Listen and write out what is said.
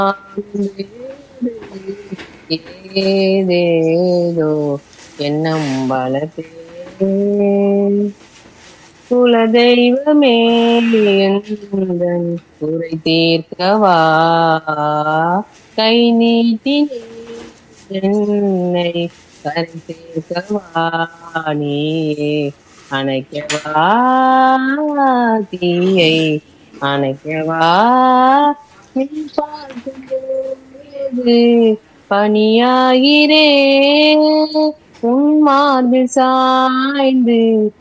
ஏதேதோ எண்ணம் வளர்த்தே குலதெய்வமே எந்தன் குறை தீர்க்கவா கை நீட்டி என்னை கரை சேர்க்கவா நீயே அணைக்கவா தீயை அணைக்கவா நீ பார்க்கும்போது பணியாகிறே உன் மார்பில் சாய்ந்து